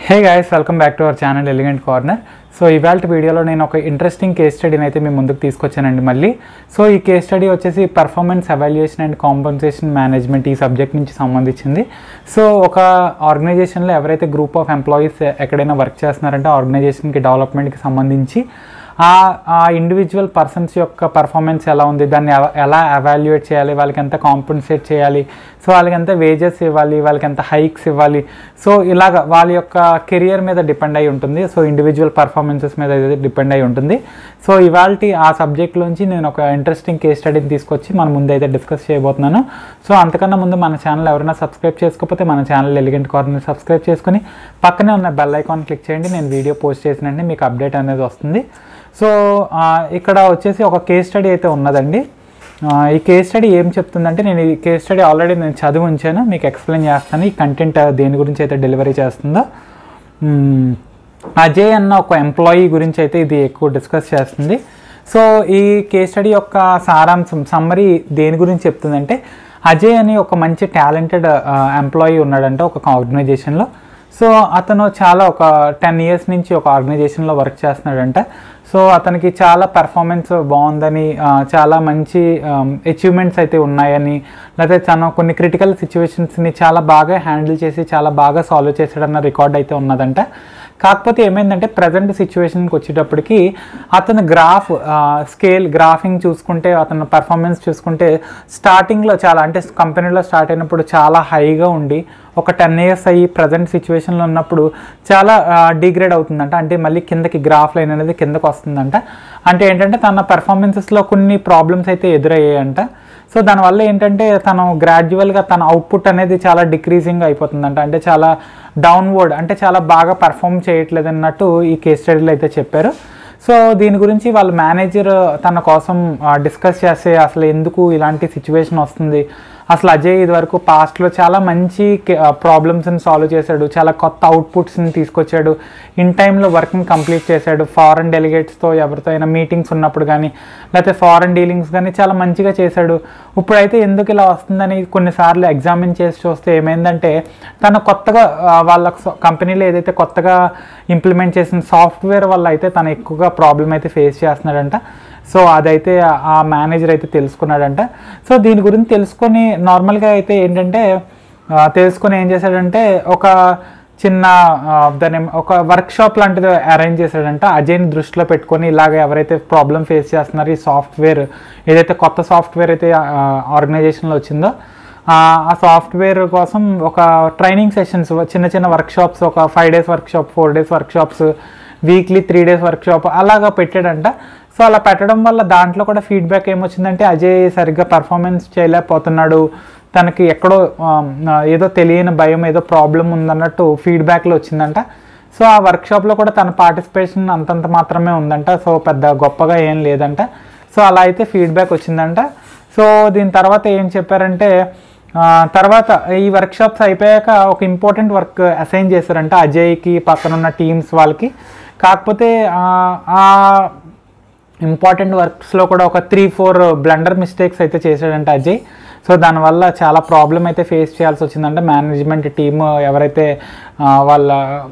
Hey guys welcome back to our channel elegant corner so ఇవాళ వీడియోలో నేను ఒక ఇంట్రెస్టింగ్ కేస్ స్టడీని అయితే మీ ముందుకు తీసుకొచ్చానండి మళ్ళీ సో ఈ కేస్ స్టడీ వచ్చేసి performance evaluation and compensation management ఈ సబ్జెక్ట్ నుంచి సంబంధించింది సో ఒక ఆర్గనైజేషన్లో ఎవరైతే గ్రూప్ ఆఫ్ ఎంప్లాయీస్ ఎక్కడైనా వర్క్ చేస్తున్నారంటే ఆర్గనైజేషన్కి డెవలప్మెంట్కి సంబంధించి ఆ ఆ ఇండివిజువల్ పర్సన్స్ యొక్క పర్ఫార్మెన్స్ ఎలా ఉంది దాన్ని ఎవ- ఎలా ఎవాల్యుయేట్ చేయాలి వాళ్ళకి ఎంత కాంపన్సేట్ చేయాలి సో వాళ్ళకి ఎంత వేజెస్ ఇవ్వాలి వాళ్ళకి ఎంత హైక్స్ ఇవ్వాలి సో ఇలాగ వాళ్ళ యొక్క కెరియర్ మీద డిపెండ్ అయి ఉంటుంది సో ఇండివిజువల్ పర్ఫార్మెన్సెస్ మీద అయితే డిపెండ్ అయి ఉంటుంది సో ఇవాళ ఆ సబ్జెక్ట్లోంచి నేను ఒక ఇంట్రెస్టింగ్ కేస్ స్టడీని తీసుకొచ్చి మన ముందు అయితే డిస్కస్ చేయబోతున్నాను సో అంతకన్నా ముందు మన ఛానల్ ఎవరైనా సబ్స్క్రైబ్ చేసుకోకపోతే మన ఛానల్ ఎలిగెంట్ కార్నర్ సబ్స్క్రైబ్ చేసుకుని పక్కనే ఉన్న బెల్ ఐకాన్ క్లిక్ చేయండి నేను వీడియో పోస్ట్ చేసినండి మీకు అప్డేట్ అనేది వస్తుంది సో ఆ, ఇక్కడ వచ్చేసి ఒక కేస్ స్టడీ అయితే ఉన్నదండి ఆ, ఈ కేస్ స్టడీ ఏం చెప్తుందంటే నేను ఈ కేస్ స్టడీ ఆల్రెడీ నేను చదివి ఉంచాను మీకు ఎక్స్ప్లెయిన్ చేస్తాను ఈ కంటెంట్ దేని గురించి అయితే డెలివరీ చేస్తుందో మ్మ్. అజయ్ అన్న ఒక ఎంప్లాయీ గురించి అయితే ఇది ఎక్కువ డిస్కస్ చేస్తుంది సో ఈ కేస్ స్టడీ యొక్క సారాంశం సమ్మరీ దేని గురించి చెప్తుందంటే అజయ్ అని ఒక మంచి టాలెంటెడ్ ఎంప్లాయీ ఉన్నాడంట ఒక ఆర్గనైజేషన్లో సో అతను చాలా ఒక టెన్ ఇయర్స్ నుంచి ఒక ఆర్గనైజేషన్లో వర్క్ చేస్తున్నాడంట సో అతనికి చాలా పెర్ఫార్మెన్స్ బాగుందని ఆ, చాలా మంచి అచీవ్మెంట్స్ అయితే ఉన్నాయని లేకపోతే తను కొన్ని క్రిటికల్ సిచ్యువేషన్స్ని చాలా బాగా హ్యాండిల్ చేసి చాలా బాగా సాల్వ్ చేసాడన్న రికార్డ్ అయితే ఉన్నదంట కాకపోతే ఏమైందంటే ప్రజెంట్ సిచ్యువేషన్కి వచ్చేటప్పటికి అతను గ్రాఫ్ స్కేల్ గ్రాఫింగ్ చూసుకుంటే అతను పర్ఫార్మెన్స్ చూసుకుంటే స్టార్టింగ్లో చాలా అంటే కంపెనీలో స్టార్ట్ అయినప్పుడు చాలా హైగా ఉండి ఒక టెన్ ఇయర్స్ అయ్యి ప్రజెంట్ సిచ్యువేషన్లో ఉన్నప్పుడు చాలా డిగ్రేడ్ అవుతుందంట అంటే మళ్ళీ కిందకి గ్రాఫ్ లైన్ అనేది కిందకి వస్తుందంట అంటే ఏంటంటే తన పెర్ఫార్మెన్సెస్లో కొన్ని ప్రాబ్లమ్స్ అయితే ఎదురయ్యాయంట సో దానివల్ల ఏంటంటే తను గ్రాడ్యువల్గా తన అవుట్పుట్ అనేది చాలా డిక్రీజింగ్ అయిపోతుందంట అంటే చాలా డౌన్వర్డ్ అంటే చాలా బాగా పర్ఫామ్ చేయట్లేదు అన్నట్టు ఈ కేస్ స్టడీలో అయితే చెప్పారు సో దీని గురించి వాళ్ళ మేనేజర్ తన కోసం డిస్కస్ చేస్తే అసలు ఎందుకు ఇలాంటి సిచ్యువేషన్ వస్తుంది అసలు అజయ్ ఇదివరకు పాస్ట్లో చాలా మంచి ప్రాబ్లమ్స్ని సాల్వ్ చేశాడు చాలా కొత్త అవుట్పుట్స్ని తీసుకొచ్చాడు ఇన్ టైంలో వర్క్ని కంప్లీట్ చేశాడు ఫారెన్ డెలిగేట్స్తో ఎవరితో అయినా మీటింగ్స్ ఉన్నప్పుడు కానీ లేకపోతే ఫారెన్ డీలింగ్స్ కానీ చాలా మంచిగా చేశాడు ఇప్పుడైతే ఎందుకు ఇలా వస్తుందని కొన్నిసార్లు ఎగ్జామిన్ చేసి చూస్తే ఏమైందంటే తను కొత్తగా ఆ, వాళ్ళ కంపెనీలో ఏదైతే కొత్తగా ఇంప్లిమెంట్ చేసిన సాఫ్ట్వేర్ వల్ల అయితే తను ఎక్కువగా ప్రాబ్లం అయితే ఫేస్ చేస్తున్నాడంట సో అదైతే ఆ మేనేజర్ అయితే తెలుసుకున్నాడంట సో దీని గురించి తెలుసుకొని నార్మల్గా అయితే ఏంటంటే ఆ, తెలుసుకొని ఏం చేశాడంటే ఒక చిన్న ఆ, దాని ఏం- ఒక వర్క్ షాప్ లాంటిది అరేంజ్ చేశాడంట అజయ్ని దృష్టిలో పెట్టుకొని ఇలాగ ఎవరైతే ప్రాబ్లం ఫేస్ చేస్తున్నారో ఈ సాఫ్ట్వేర్ ఏదైతే కొత్త సాఫ్ట్వేర్ అయితే ఆర్గనైజేషన్లో వచ్చిందో ఆ ఆ సాఫ్ట్వేర్ కోసం ఒక ట్రైనింగ్ సెషన్స్ చిన్న చిన్న వర్క్ షాప్స్ ఒక five days workshop four days workshops weekly three days workshop అలాగా పెట్టాడంట సో అలా పెట్టడం వల్ల దాంట్లో కూడా ఫీడ్బ్యాక్ ఏమొచ్చిందంటే అజయ్ సరిగ్గా పర్ఫార్మెన్స్ చేయలేకపోతున్నాడు తనకి ఎక్కడో ఆ, ఏదో తెలియని భయం ఏదో ప్రాబ్లం ఉందన్నట్టు ఫీడ్బ్యాక్లో వచ్చిందంట సో ఆ వర్క్షాప్లో కూడా తన పార్టిసిపేషన్ అంతంత మాత్రమే ఉందంట సో పెద్ద గొప్పగా ఏం లేదంట సో అలా అయితే ఫీడ్బ్యాక్ వచ్చిందంట సో దీని తర్వాత ఏం చెప్పారంటే ఆ, తర్వాత ఈ వర్క్షాప్స్ అయిపోయాక ఒక ఇంపార్టెంట్ వర్క్ అసైన్ చేశారంట అజయ్కి పక్కనున్న టీమ్స్ వాళ్ళకి కాకపోతే ఆ, ఆ ఇంపార్టెంట్ వర్క్స్లో కూడా ఒక త్రీ ఫోర్ బ్లండర్ మిస్టేక్స్ అయితే చేశాడంట అజయ్ సో దానివల్ల చాలా ప్రాబ్లం అయితే ఫేస్ చేయాల్సి వచ్చిందంటే మేనేజ్మెంట్ టీమ్ ఎవరైతే ఆ, వాళ్ళ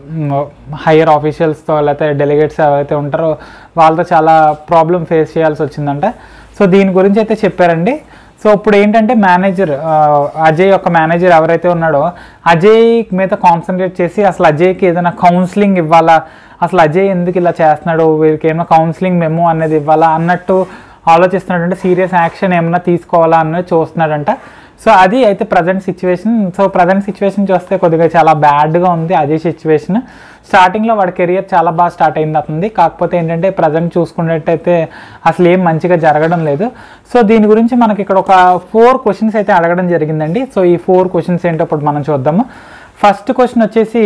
హయ్యర్ ఆఫీషియల్స్తో లేకపోతే డెలిగేట్స్ ఎవరైతే ఉంటారో వాళ్ళతో చాలా ప్రాబ్లం ఫేస్ చేయాల్సి వచ్చిందంట సో దీని గురించి అయితే చెప్పారండి సో ఇప్పుడు ఏంటంటే మేనేజర్ అజయ్ యొక్క మేనేజర్ ఎవరైతే ఉన్నాడో అజయ్ మీద కాన్సన్ట్రేట్ చేసి అసలు అజయ్కి ఏదైనా కౌన్సిలింగ్ ఇవ్వాలా అసలు అజయ్ ఎందుకు ఇలా చేస్తున్నాడు వీరికి ఏమైనా కౌన్సిలింగ్ మెమో అనేది ఇవ్వాలా అన్నట్టు ఆలోచిస్తున్నాడు అంటే సీరియస్ యాక్షన్ ఏమైనా తీసుకోవాలా అన్నది చూస్తున్నాడంట సో అది అయితే present situation so present situation చూస్తే కొద్దిగా చాలా బ్యాడ్గా ఉంది అదే సిచ్యువేషన్ స్టార్టింగ్లో వాడి కెరియర్ చాలా బాగా స్టార్ట్ అయింది అతనిది కాకపోతే ఏంటంటే ప్రజెంట్ చూసుకున్నట్టయితే అసలు ఏం మంచిగా జరగడం లేదు సో దీని గురించి మనకి ఇక్కడ ఒక ఫోర్ క్వశ్చన్స్ అయితే అడగడం జరిగిందండి సో ఈ ఫోర్ క్వశ్చన్స్ ఏంటో ఇప్పుడు మనం చూద్దాము ఫస్ట్ క్వశ్చన్ వచ్చేసి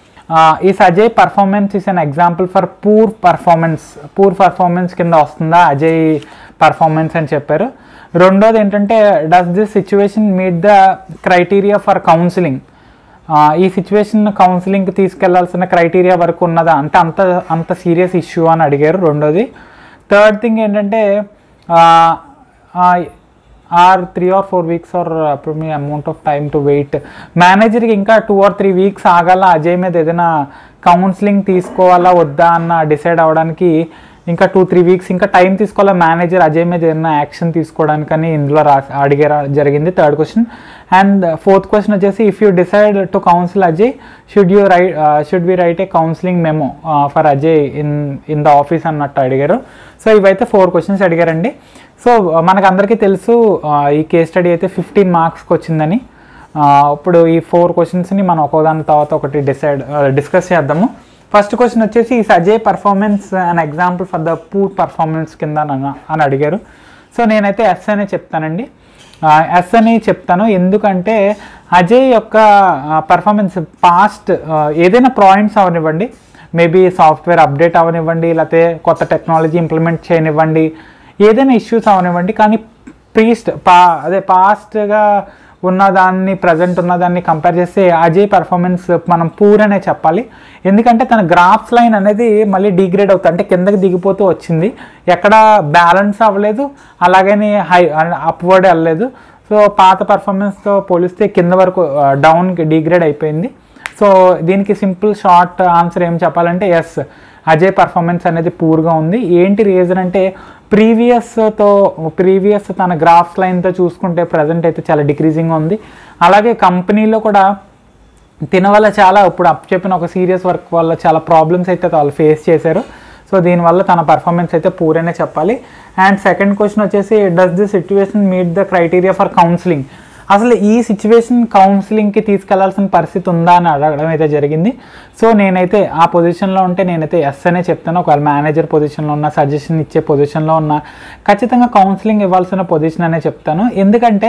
ఈ Ajay performance is an example for poor performance poor performance కింద వస్తుందా అజయ్ పర్ఫార్మెన్స్ అని చెప్పారు రెండోది ఏంటంటే does this situation meet the criteria for counselling ఈ సిచ్యువేషన్ కౌన్సిలింగ్కి తీసుకెళ్లాల్సిన క్రైటీరియా వరకు ఉన్నదా అంటే అంత అంత సీరియస్ ఇష్యూ అని అడిగారు రెండోది థర్డ్ థింగ్ ఏంటంటే ఆ, ఆ, or three or four weeks or మీ amount of time to wait మేనేజర్కి ఇంకా టూ ఆర్ త్రీ వీక్స్ ఆగాల అజయ్ మీద ఏదైనా కౌన్సిలింగ్ తీసుకోవాలా వద్దా అన్న డిసైడ్ అవ్వడానికి ఇంకా టూ త్రీ వీక్స్ ఇంకా టైం తీసుకోవాలా మేనేజర్ అజయ్ మీద ఏదైనా యాక్షన్ తీసుకోవడానికని ఇందులో రా అడిగే జరిగింది third question and fourth question వచ్చేసి if you decide to counsel Ajay should you write should be write a counselling memo for Ajay in in the office అన్నట్టు అడిగారు సో ఇవైతే ఫోర్ క్వశ్చన్స్ అడిగారండి సో మనకు అందరికీ తెలుసు ఆ, ఈ కేస్ స్టడీ అయితే ఫిఫ్టీన్ మార్క్స్కి వచ్చిందని ఆ, ఇప్పుడు ఈ ఫోర్ క్వశ్చన్స్ని మనం ఒక్కోదాని తర్వాత ఒకటి డిసైడ్ డిస్కస్ చేద్దాము ఫస్ట్ క్వశ్చన్ వచ్చేసి ఈ Ajay performance an example for the poor performance కింద అని- అని అడిగారు సో నేనైతే ఎస్ అనే చెప్తానండి ఎస్ అని చెప్తాను ఎందుకంటే అజయ్ యొక్క పర్ఫార్మెన్స్ పాస్ట్ ఏదైనా పాయింట్స్ అవనివ్వండి మేబీ సాఫ్ట్వేర్ అప్డేట్ అవనివ్వండి లేకపోతే కొత్త టెక్నాలజీ ఇంప్లిమెంట్ చేయనివ్వండి ఏదైనా ఇష్యూస్ అవనివ్వండి కానీ ప్రీస్ట్ పా అదే పాస్ట్గా ఉన్నదాన్ని ప్రజెంట్ ఉన్నదాన్ని కంపేర్ చేస్తే అజయ్ పర్ఫార్మెన్స్ మనం పూర్ అనే చెప్పాలి ఎందుకంటే తన గ్రాఫ్స్ లైన్ అనేది మళ్ళీ డిగ్రేడ్ అవుతుంది అంటే కిందకి దిగిపోతూ వచ్చింది ఎక్కడ బ్యాలెన్స్ అవ్వలేదు అలాగని హై అప్వర్డ్ వెళ్ళలేదు సో పాత పర్ఫార్మెన్స్తో పోలిస్తే కింద వరకు డౌన్కి డిగ్రేడ్ అయిపోయింది సో దీనికి సింపుల్ షార్ట్ ఆన్సర్ ఏం చెప్పాలంటే ఎస్ అజయ్ పర్ఫార్మెన్స్ అనేది పూర్గా ఉంది ఏంటి రీజన్ అంటే ప్రీవియస్తో ప్రీవియస్ తన గ్రాఫ్స్ లైన్తో చూసుకుంటే ప్రజెంట్ అయితే చాలా డిక్రీజింగ్ ఉంది అలాగే కంపెనీలో కూడా తిన వల్ల చాలా ఇప్పుడు అప్ చెప్పిన ఒక సీరియస్ వర్క్ వల్ల చాలా ప్రాబ్లమ్స్ అయితే వాళ్ళు ఫేస్ చేశారు సో దీనివల్ల తన పర్ఫార్మెన్స్ అయితే పూరేనే చెప్పాలి అండ్ సెకండ్ క్వశ్చన్ వచ్చేసి does the situation meet the criteria for counselling అసలు ఈ సిచ్యువేషన్ కౌన్సిలింగ్కి తీసుకెళ్లాల్సిన పరిస్థితి ఉందా అని అడగడం అయితే జరిగింది సో నేనైతే ఆ పొజిషన్లో ఉంటే నేనైతే ఎస్ అనే చెప్తాను ఒకవేళ మేనేజర్ పొజిషన్లో ఉన్న సజెషన్ ఇచ్చే పొజిషన్లో ఉన్న ఖచ్చితంగా కౌన్సిలింగ్ ఇవ్వాల్సిన పొజిషన్ అనే చెప్తాను ఎందుకంటే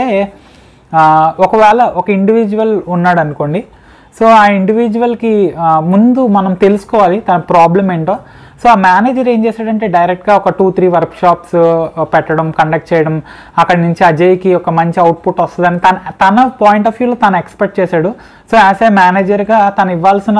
ఆ, ఒకవేళ ఒక ఇండివిజువల్ ఉన్నాడు అనుకోండి సో ఆ ఇండివిజువల్కి ముందు మనం తెలుసుకోవాలి తన ప్రాబ్లం ఏంటో సో ఆ మేనేజర్ ఏం చేశాడంటే డైరెక్ట్గా ఒక టూ త్రీ వర్క్ షాప్స్ పెట్టడం కండక్ట్ చేయడం అక్కడి నుంచి అజయ్కి ఒక మంచి అవుట్పుట్ వస్తుందని తన తన పాయింట్ ఆఫ్ వ్యూలో తను ఎక్స్పెక్ట్ చేశాడు సో యాజ్ ఏ మేనేజర్గా తను ఇవ్వాల్సిన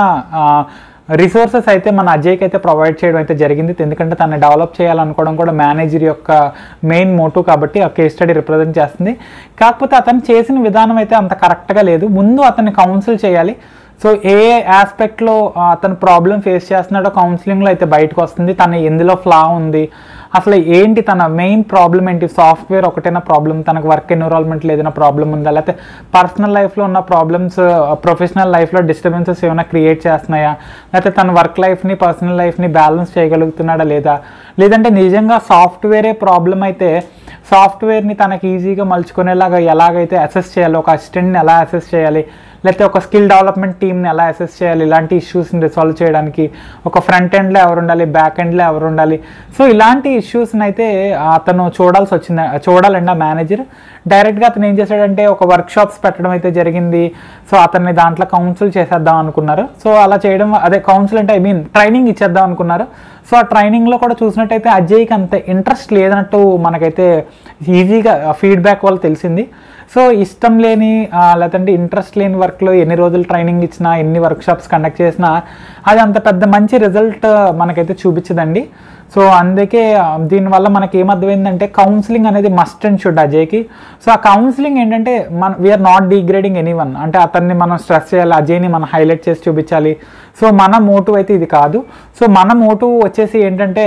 రిసోర్సెస్ అయితే మన అజయ్కి అయితే ప్రొవైడ్ చేయడం అయితే జరిగింది ఎందుకంటే తను డెవలప్ చేయాలనుకోవడం కూడా మేనేజర్ యొక్క మెయిన్ మోటివ్ కాబట్టి ఆ కేస్ స్టడీ రిప్రజెంట్ చేస్తుంది కాకపోతే అతను చేసిన విధానం అయితే అంత కరెక్ట్గా లేదు ముందు అతన్ని కౌన్సిల్ చేయాలి సో ఏ ఆస్పెక్ట్లో అతను ప్రాబ్లం ఫేస్ చేస్తున్నాడో కౌన్సిలింగ్లో అయితే బయటకు వస్తుంది తన ఎందులో ఫ్లా ఉంది అసలు ఏంటి తన మెయిన్ ప్రాబ్లం ఏంటి సాఫ్ట్వేర్ ఒకటైనా ప్రాబ్లం తనకు వర్క్ ఎన్విరాన్మెంట్లో ఏదైనా ప్రాబ్లం ఉందా లేకపోతే పర్సనల్ లైఫ్లో ఉన్న ప్రాబ్లమ్స్ ప్రొఫెషనల్ లైఫ్లో డిస్టర్బెన్సెస్ ఏమైనా క్రియేట్ చేస్తున్నాయా లేకపోతే తన వర్క్ లైఫ్ని పర్సనల్ లైఫ్ని బ్యాలెన్స్ చేయగలుగుతున్నాడా లేదా లేదంటే నిజంగా సాఫ్ట్వేరే ప్రాబ్లం అయితే సాఫ్ట్వేర్ని తనకి ఈజీగా మలుచుకునేలాగా ఎలాగైతే అసెస్ చేయాలి ఒక అసిస్టెంట్ని ఎలా అసెస్ చేయాలి లేకపోతే ఒక స్కిల్ డెవలప్మెంట్ టీమ్ని ఎలా అసెస్ చేయాలి ఇలాంటి ఇష్యూస్ని రిసాల్వ్ చేయడానికి ఒక ఫ్రంట్ ఎండ్లో ఎవరు ఉండాలి బ్యాక్ ఎండ్లో ఎవరు ఉండాలి సో ఇలాంటి ఇష్యూస్ని అయితే అతను చూడాల్సి వచ్చింది చూడాలండి ఆ మేనేజర్ డైరెక్ట్గా అతను ఏం చేశాడంటే ఒక వర్క్ షాప్స్ పెట్టడం అయితే జరిగింది సో అతన్ని దాంట్లో కౌన్సిల్ చేసేద్దాం అనుకున్నారు సో అలా చేయడం అదే కౌన్సిల్ అంటే ఐ మీన్ ట్రైనింగ్ ఇచ్చేద్దాం అనుకున్నారు సో ఆ ట్రైనింగ్లో కూడా చూసినట్టయితే అజయ్కి అంత ఇంట్రెస్ట్ లేదన్నట్టు మనకైతే ఈజీగా ఫీడ్బ్యాక్ వల్ల తెలిసింది సో ఇష్టం లేని ఆ, లేదంటే ఇంట్రెస్ట్ లేని వర్క్లో ఎన్ని రోజులు ట్రైనింగ్ ఇచ్చినా ఎన్ని వర్క్షాప్స్ కండక్ట్ చేసినా అది అంత పెద్ద మంచి రిజల్ట్ మనకైతే చూపించదండి సో అందుకే ఆ, దీనివల్ల మనకి ఏమర్థమైందంటే కౌన్సిలింగ్ అనేది మస్ట్ అండ్ షుడ్ అజయ్కి సో ఆ కౌన్సిలింగ్ ఏంటంటే మన we are not degrading any one అంటే అతన్ని మనం స్ట్రెస్ చేయాలి అజయ్ని మనం హైలైట్ చేసి చూపించాలి సో మన మోటివ్ అయితే ఇది కాదు సో మన మోటివ్ వచ్చేసి ఏంటంటే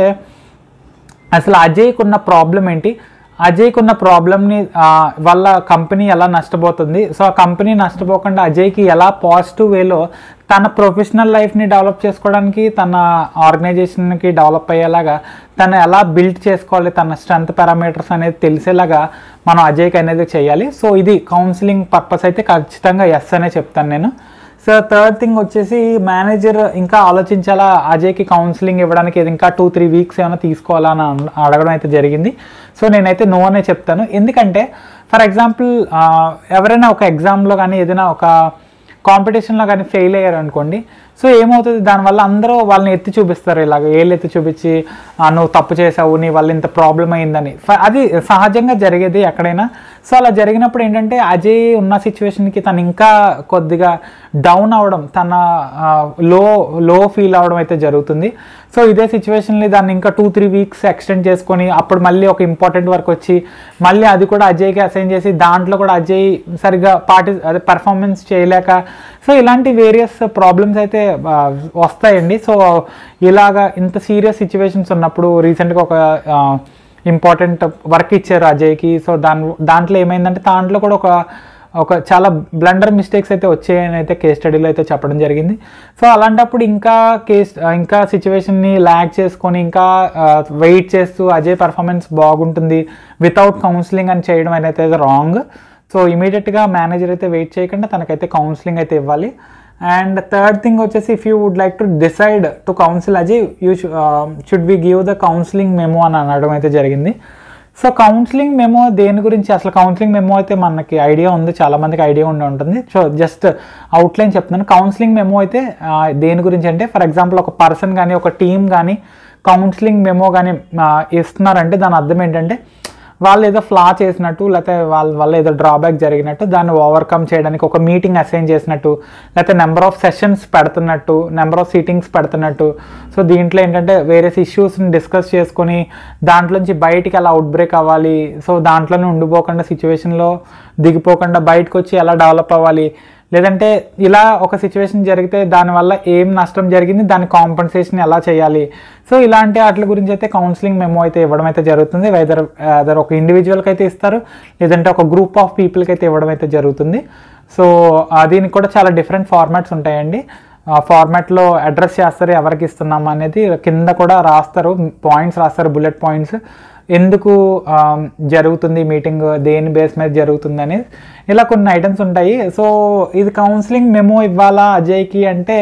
అసలు అజయ్కి ఉన్న ప్రాబ్లం ఏంటి అజయ్కి ఉన్న ప్రాబ్లమ్ని వల్ల కంపెనీ ఎలా నష్టపోతుంది సో ఆ కంపెనీ నష్టపోకుండా అజయ్కి ఎలా పాజిటివ్ వేలో తన ప్రొఫెషనల్ లైఫ్ని డెవలప్ చేసుకోవడానికి తన ఆర్గనైజేషన్కి డెవలప్ అయ్యేలాగా తను ఎలా బిల్డ్ చేసుకోవాలి తన స్ట్రెంత్ పారామీటర్స్ అనేది తెలిసేలాగా మనం అజయ్కి అనేది చేయాలి సో ఇది కౌన్సిలింగ్ పర్పస్ అయితే ఖచ్చితంగా ఎస్ అనే చెప్తాను నేను సో థర్డ్ థింగ్ వచ్చేసి మేనేజర్ ఇంకా ఆలోచించాలా అజయ్కి కౌన్సిలింగ్ ఇవ్వడానికి ఇది ఇంకా టూ త్రీ వీక్స్ ఏమైనా తీసుకోవాలా అని అన్- అడగడం అయితే జరిగింది సో నేనైతే నో అనే చెప్తాను ఎందుకంటే ఫర్ ఎగ్జాంపుల్ ఎవరైనా ఒక ఎగ్జామ్లో కానీ ఏదైనా ఒక కాంపిటీషన్లో కానీ ఫెయిల్ అయ్యారు అనుకోండి సో ఏమవుతుంది దానివల్ల అందరూ వాళ్ళని ఎత్తి చూపిస్తారు ఇలాగ ఏళ్ళు ఎత్తి చూపించి "ఆ, నువ్వు తప్పు చేసావు నీ వల్ల ఇంత ప్రాబ్లం అయిందని ఫ- అది సహజంగా జరిగేది ఎక్కడైనా సో అలా జరిగినప్పుడు ఏంటంటే అజయ్ ఉన్న సిచ్యువేషన్కి తను ఇంకా కొద్దిగా డౌన్ అవ్వడం తన లో లో ఫీల్ అవ్వడం అయితే జరుగుతుంది సో ఇదే సిచ్యువేషన్ని దాన్ని ఇంకా టూ త్రీ వీక్స్ ఎక్స్టెండ్ చేసుకొని అప్పుడు మళ్ళీ ఒక ఇంపార్టెంట్ వర్క్ వచ్చి మళ్ళీ అది కూడా అజయ్కి అసైన్ చేసి దాంట్లో కూడా అజయ్ సరిగ్గా పార్టి అదే పర్ఫార్మెన్స్ చేయలేక సో ఇలాంటి వేరియస్ ప్రాబ్లమ్స్ అయితే ఆ, వస్తాయండి సో ఇలాగా ఇంత సీరియస్ సిచ్యువేషన్స్ ఉన్నప్పుడు రీసెంట్గా ఒక ఇంపార్టెంట్ వర్క్ ఇచ్చారు అజయ్కి సో దాని దాంట్లో ఏమైందంటే దాంట్లో కూడా ఒక ఒక చాలా బ్లండర్ మిస్టేక్స్ అయితే వచ్చాయని అయితే కేస్ స్టడీలో అయితే చెప్పడం జరిగింది సో అలాంటప్పుడు ఇంకా కేస్ ఇంకా సిచ్యువేషన్ని ల్యాగ్ చేసుకొని ఇంకా వెయిట్ చేస్తూ అజయ్ పర్ఫార్మెన్స్ బాగుంటుంది వితౌట్ కౌన్సిలింగ్ అని చేయడం అనేది అయితే రాంగ్ సో ఇమీడియట్గా మేనేజర్ అయితే వెయిట్ చేయకుండా తనకైతే కౌన్సిలింగ్ అయితే ఇవ్వాలి అండ్ థర్డ్ థింగ్ వచ్చేసి if you would like to decide to counsel Ajay you should be give the counselling memo అని అనడం అయితే జరిగింది సో కౌన్సిలింగ్ మెమో దేని గురించి అసలు కౌన్సిలింగ్ మెమో అయితే మనకి ఐడియా ఉంది చాలా మందికి ఐడియా ఉండి ఉంటుంది సో జస్ట్ అవుట్లైన్ చెప్తున్నాను కౌన్సిలింగ్ మెమో అయితే ఆ, దేని గురించి అంటే ఫర్ ఎగ్జాంపుల్ ఒక పర్సన్ కానీ ఒక టీం కానీ కౌన్సిలింగ్ మెమో కానీ ఇస్తున్నారంటే దాని అర్థం ఏంటంటే వాళ్ళు ఏదో ఫ్లా చేసినట్టు లేకపోతే వాళ్ళ వల్ల ఏదో డ్రాబ్యాక్ జరిగినట్టు దాన్ని ఓవర్కమ్ చేయడానికి ఒక మీటింగ్ అసైన్ చేసినట్టు లేకపోతే నెంబర్ ఆఫ్ సెషన్స్ పెడుతున్నట్టు నెంబర్ ఆఫ్ సీటింగ్స్ పెడుతున్నట్టు సో దీంట్లో ఏంటంటే వేరే ఇష్యూస్ని డిస్కస్ చేసుకొని దాంట్లోంచి బయటికి ఎలా అవుట్ బ్రేక్ అవ్వాలి సో దాంట్లోనే ఉండిపోకుండా సిచ్యువేషన్లో దిగిపోకుండా బయటకు వచ్చి ఎలా డెవలప్ అవ్వాలి లేదంటే ఇలా ఒక సిచ్యువేషన్ జరిగితే దానివల్ల ఏం నష్టం జరిగింది దాని కాంపన్సేషన్ ఎలా చేయాలి సో ఇలాంటి వాటి గురించి అయితే కౌన్సిలింగ్ మెమో అయితే ఇవ్వడం అయితే జరుగుతుంది వెదర్ అదర్ ఒక ఇండివిజువల్కి అయితే ఇస్తారు లేదంటే ఒక గ్రూప్ ఆఫ్ పీపుల్కి అయితే ఇవ్వడం అయితే జరుగుతుంది సో ఆ, దీనికి కూడా చాలా డిఫరెంట్ ఫార్మాట్స్ ఉంటాయండి ఆ ఫార్మాట్లో అడ్రస్ చేస్తారు ఎవరికి ఇస్తున్నాం అనేది కింద కూడా రాస్తారు పాయింట్స్ రాస్తారు బుల్లెట్ పాయింట్స్ ఎందుకు ఆ, జరుగుతుంది మీటింగ్ దేని బేస్ మీద జరుగుతుంది అనేది ఇలా కొన్ని ఐటమ్స్ ఉంటాయి సో ఇది కౌన్సిలింగ్ మెమో ఇవ్వాలా అజయ్కి అంటే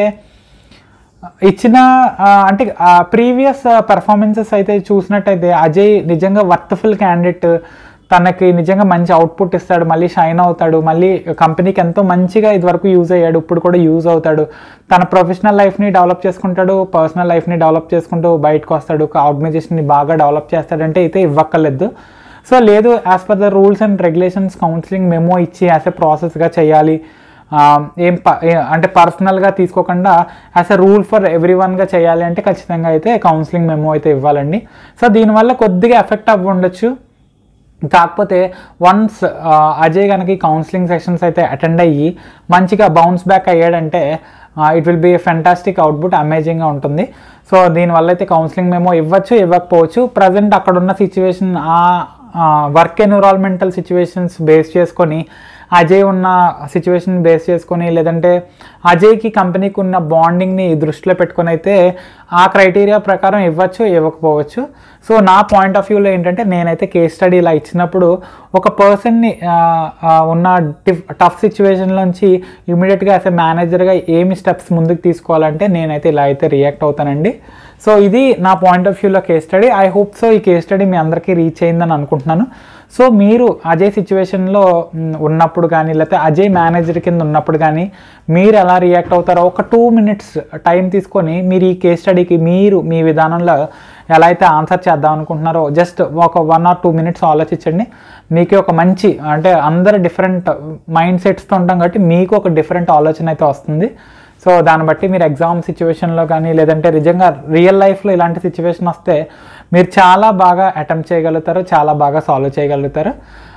ఇచ్చిన ఆ, అంటే ప్రీవియస్ పర్ఫార్మెన్సెస్ అయితే చూసినట్టయితే అజయ్ నిజంగా వర్త్ఫుల్ క్యాండిడేట్ తనకి నిజంగా మంచి అవుట్పుట్ ఇస్తాడు మళ్ళీ షైన్ అవుతాడు మళ్ళీ కంపెనీకి ఎంతో మంచిగా ఇదివరకు యూజ్ అయ్యాడు ఇప్పుడు కూడా యూజ్ అవుతాడు తన ప్రొఫెషనల్ లైఫ్ని డెవలప్ చేసుకుంటాడు పర్సనల్ లైఫ్ని డెవలప్ చేసుకుంటూ బయటకు వస్తాడు ఆర్గనైజేషన్ని బాగా డెవలప్ చేస్తాడంటే అయితే ఇవ్వక్కర్లేదు సో లేదు as per the rules and regulations counselling memo ఇచ్చి యాజ్ ఎ ప్రాసెస్గా చేయాలి ఆ, ఏం ప- ఏ- అంటే పర్సనల్గా తీసుకోకుండా as a rule for every వన్గా చేయాలి అంటే ఖచ్చితంగా అయితే కౌన్సిలింగ్ మెమో అయితే ఇవ్వాలండి సో దీనివల్ల కొద్దిగా ఎఫెక్ట్ అవ్వ ఉండొచ్చు కాకపోతే వన్స్ అజయ్ కనుక ఈ కౌన్సిలింగ్ సెషన్స్ అయితే అటెండ్ అయ్యి మంచిగా బౌన్స్ బ్యాక్ అయ్యాడంటే it will be fantastic output అమేజింగ్గా ఉంటుంది సో దీనివల్ల అయితే కౌన్సిలింగ్ మేము ఇవ్వచ్చు ఇవ్వకపోవచ్చు ప్రజెంట్ అక్కడ ఉన్న సిచ్యువేషన్ ఆ వర్క్ ఎన్విరాన్మెంటల్ సిచ్యువేషన్స్ బేస్ చేసుకొని అజయ్ ఉన్న సిచ్యువేషన్ బేస్ చేసుకొని లేదంటే అజయ్కి కంపెనీకి ఉన్న బాండింగ్ని దృష్టిలో పెట్టుకొని అయితే ఆ క్రైటీరియా ప్రకారం ఇవ్వచ్చు ఇవ్వకపోవచ్చు సో నా పాయింట్ ఆఫ్ వ్యూలో ఏంటంటే నేనైతే కేస్ స్టడీ ఇలా ఇచ్చినప్పుడు ఒక పర్సన్ని ఉన్న టిఫ్ టఫ్ సిచ్యువేషన్లోంచి ఇమీడియట్గా యాజ్ ఎ మేనేజర్గా ఏమి స్టెప్స్ ముందుకు తీసుకోవాలంటే నేనైతే ఇలా అయితే రియాక్ట్ అవుతానండి సో ఇది నా పాయింట్ ఆఫ్ వ్యూలో case study I hope so ఈ కేస్ స్టడీ మీ అందరికీ రీచ్ అయిందని అనుకుంటున్నాను సో మీరు అజయ్ సిచ్యువేషన్లో మ్, ఉన్నప్పుడు కానీ లేకపోతే అజయ్ మేనేజర్ కింద ఉన్నప్పుడు కానీ మీరు ఎలా రియాక్ట్ అవుతారో ఒక టూ మినిట్స్ టైం తీసుకొని మీరు ఈ కేస్ స్టడీకి మీరు మీ విధానంలో ఎలా అయితే ఆన్సర్ చేద్దాం అనుకుంటున్నారో జస్ట్ ఒక వన్ ఆర్ టూ మినిట్స్ ఆలోచించండి మీకు ఒక మంచి అంటే అందరు డిఫరెంట్ మైండ్ సెట్స్తో ఉంటాం కాబట్టి మీకు ఒక డిఫరెంట్ ఆలోచన అయితే వస్తుంది సో దాన్ని బట్టి మీరు ఎగ్జామ్ సిచ్యువేషన్లో కానీ లేదంటే నిజంగా రియల్ లైఫ్లో ఇలాంటి సిచ్యువేషన్ వస్తే మీరు చాలా బాగా అటెంప్ట్ చేయగలుగుతారు చాలా బాగా సాల్వ్ చేయగలుగుతారు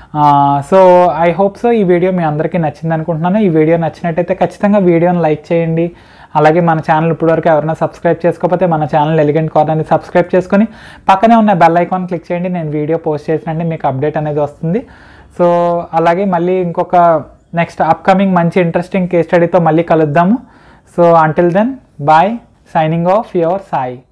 సో ఐ హోప్ సో ఈ వీడియో మీ అందరికీ నచ్చింది అనుకుంటున్నాను ఈ వీడియో నచ్చినట్టయితే ఖచ్చితంగా వీడియోని లైక్ చేయండి అలాగే మన ఛానల్ ఇప్పటివరకు ఎవరైనా సబ్స్క్రైబ్ చేసుకోకపోతే మన ఛానల్ ఎలిగెంట్ కార్నర్ని సబ్స్క్రైబ్ చేసుకొని పక్కనే ఉన్న బెల్ ఐకాన్ క్లిక్ చేయండి నేను వీడియో పోస్ట్ చేసినంటే మీకు అప్డేట్ అనేది వస్తుంది సో అలాగే మళ్ళీ ఇంకొక నెక్స్ట్ అప్కమింగ్ మంచి ఇంట్రెస్టింగ్ కేస్ స్టడీతో మళ్ళీ కలుద్దాము so until then bye signing off your Sai